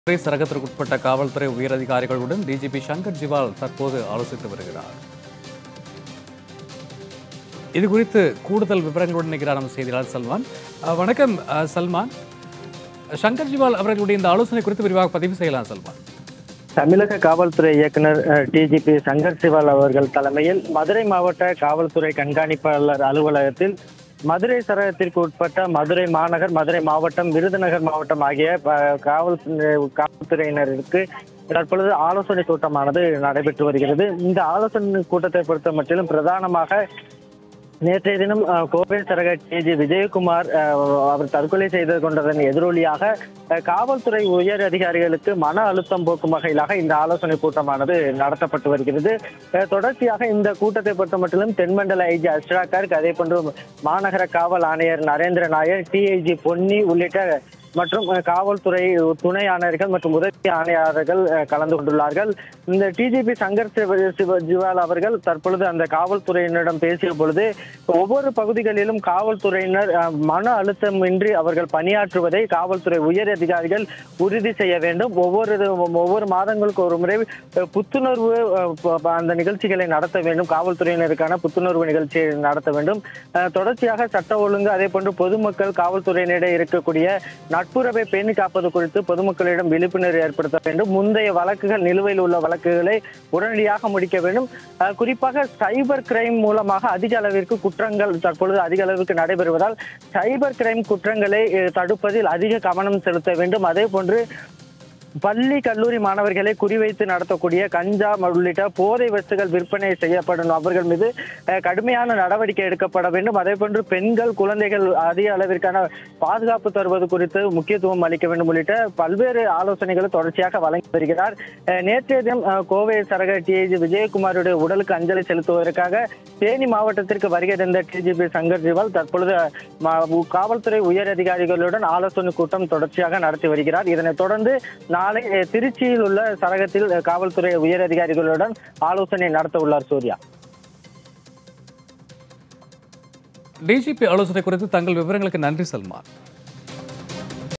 மதுரை சரகத்திற்குட்பட்ட காவல்துறை உயரதிகாரிகளுடன் டிஜிபி சங்கர் ஜிவால் தற்போது ஆலோசித்து வருகிறார் இது குறித்து கூடுதல் விவரங்களுடன் நிற்கிறார் நம்ம செய்தியாளர் சல்மான் அஹ், வணக்கம் அஹ், சல்மான் சங்கர் ஜிவால் அவர்களுடைய இந்த ஆலோசனை குறித்து விரிவாக பதிவு செய்யலாம் சல்மான் தமிழக காவல்துறை இயக்குனர் டிஜிபி சங்கர் சிவால் அவர்கள் தலைமையில் மதுரை மாவட்ட காவல்துறை கண்காணிப்பாளர் அலுவலகத்தில் மதுரை சரகத்திற்கு உட்பட்ட மதுரை மாநகர் மதுரை மாவட்டம் விருதுநகர் மாவட்டம் ஆகிய ப- காவல் காவல்துறையினருக்கு தற்பொழுது ஆலோசனை கூட்டமானது நடைபெற்று வருகிறது இந்த ஆலோசனை கூட்டத்தை பொறுத்த மட்டிலும் பிரதானமாக நேற்றைய தினம் அஹ், கோவை சரக டிஜி விஜயகுமார் அஹ், அவர் தற்கொலை செய்து கொண்டதன் எதிரொலியாக அஹ், காவல்துறை உயர் அதிகாரிகளுக்கு மன அழுத்தம் போக்கும் வகையிலாக இந்த ஆலோசனை கூட்டமானது நடத்தப்பட்டு வருகிறது அஹ், தொடர்ச்சியாக இந்த கூட்டத்தை பொறுத்த மட்டிலும் தென்மண்டல ஐஜி அஸ்ரா கர்க் அதே போன்று மாநகர காவல் ஆணையர் நரேந்திர நாயர் டிஐஜி பொன்னி உள்ளிட்ட மற்றும் அஹ், காவல்துறை துணை ஆணையர்கள் மற்றும் உதவி ஆணையாளர்கள் அஹ், கலந்து கொண்டுள்ளார்கள் இந்த டிஜிபி சங்கர் சிவ சிவ ஜிவால் அவர்கள் தற்பொழுது அந்த காவல்துறையினரிடம் பேசிய பொழுது ஒவ்வொரு பகுதிகளிலும் காவல்துறையினர் அஹ், மன அழுத்தமின்றி அவர்கள் பணியாற்றுவதை காவல்துறை உயர் அதிகாரிகள் உறுதி செய்ய வேண்டும் ஒவ்வொரு ஒவ்வொரு மாதங்களுக்கு ஒரு முறை அஹ், புத்துணர்வு அஹ், ப- ப- அந்த நிகழ்ச்சிகளை நடத்த வேண்டும் காவல்துறையினருக்கான புத்துணர்வு நிகழ்ச்சியை நடத்த வேண்டும் அஹ், தொடர்ச்சியாக சட்ட ஒழுங்கு அதே போன்று பொதுமக்கள் காவல்துறையினரிடையே இருக்கக்கூடிய நட்புறவை பேணி காப்பது குறித்து பொதுமக்களிடம் விழிப்புணர்வு ஏற்படுத்த வேண்டும் முந்தைய வழக்குகள் நிலுவையில் உள்ள வழக்குகளை உடனடியாக முடிக்க வேண்டும் அஹ், குறிப்பாக சைபர் கிரைம் மூலமாக அதிக அளவிற்கு குற்றங்கள் தற்பொழுது அதிக அளவிற்கு நடைபெறுவதால் சைபர் கிரைம் குற்றங்களை அஹ், தடுப்பதில் அதிக கவனம் செலுத்த வேண்டும் அதே போன்று பள்ளி கல்லூரி மாணவர்களை குறிவைத்து நடத்தக்கூடிய கஞ்சா உள்ளிட்ட போதை வஸ்துகள் விற்பனை செய்யப்படும் நபர்கள் மீது அஹ், கடுமையான நடவடிக்கை எடுக்கப்பட வேண்டும் அதே போன்று பெண்கள் குழந்தைகள் அதிக அளவிற்கான பாதுகாப்பு தருவது குறித்து முக்கியத்துவம் அளிக்க வேண்டும் உள்ளிட்ட பல்வேறு ஆலோசனைகளை தொடர்ச்சியாக வழங்கி வருகிறார் அஹ், நேற்றைய தினம் அஹ், கோவை சரக டிஐஜி விஜயகுமாருடைய உடலுக்கு அஞ்சலி செலுத்துவதற்காக தேனி மாவட்டத்திற்கு வருகை தந்த டிஜிபி சங்கர் ஜிவால் தற்பொழுது ம- காவல்துறை உயர் அதிகாரிகளுடன் ஆலோசனை கூட்டம் தொடர்ச்சியாக நடத்தி வருகிறார் இதனைத் தொடர்ந்து நாளை அஹ், திருச்சியில் உள்ள சரகத்தில் அஹ், காவல்துறை உயர் அதிகாரிகளுடன் ஆலோசனை நடத்த உள்ளார் சூர்யா டிஜிபி ஆலோசனை குறித்து தங்கள் விவரங்களுக்கு நன்றி சல்மான்